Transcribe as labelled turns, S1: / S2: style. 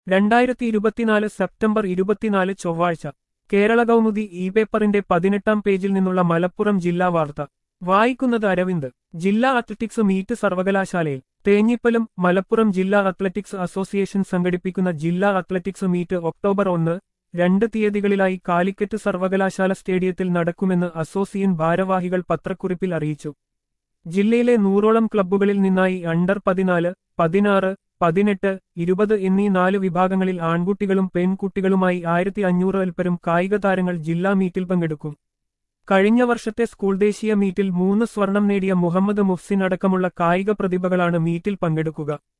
S1: രണ്ടായിരത്തി ഇരുപത്തിനാല് സെപ്റ്റംബർ ഇരുപത്തിനാല് ചൊവ്വാഴ്ച കേരള കൗമുദി ഇ പേപ്പറിന്റെ പതിനെട്ടാം പേജിൽ നിന്നുള്ള മലപ്പുറം ജില്ലാ വാർത്ത വായിക്കുന്നത് അരവിന്ദ് ജില്ലാ അത്ലറ്റിക്സ് മീറ്റ് സർവകലാശാലയിൽ തേഞ്ഞിപ്പലം മലപ്പുറം ജില്ലാ അത്ലറ്റിക്സ് അസോസിയേഷൻ സംഘടിപ്പിക്കുന്ന ജില്ലാ അത്ലറ്റിക്സ് മീറ്റ് ഒക്ടോബർ ഒന്ന് രണ്ട് തീയതികളിലായി കാലിക്കറ്റ് സർവകലാശാല സ്റ്റേഡിയത്തിൽ നടക്കുമെന്ന് അസോസിയൻ ഭാരവാഹികൾ പത്രക്കുറിപ്പിൽ അറിയിച്ചു ജില്ലയിലെ നൂറോളം ക്ലബ്ബുകളിൽ നിന്നായി അണ്ടർ പതിനാല് പതിനാറ് പതിനെട്ട് ഇരുപത് എന്നീ നാല് വിഭാഗങ്ങളിൽ ആൺകുട്ടികളും പെൺകുട്ടികളുമായി ആയിരത്തി അഞ്ഞൂറ് പരം കായിക താരങ്ങൾ ജില്ലാ മീറ്റിൽ പങ്കെടുക്കും കഴിഞ്ഞ വർഷത്തെ സ്കൂൾ ദേശീയ മീറ്റിൽ മൂന്ന് സ്വർണം നേടിയ മുഹമ്മദ് മുഫ്സിൻ അടക്കമുള്ള കായിക പ്രതിഭകളാണ് മീറ്റിൽ പങ്കെടുക്കുക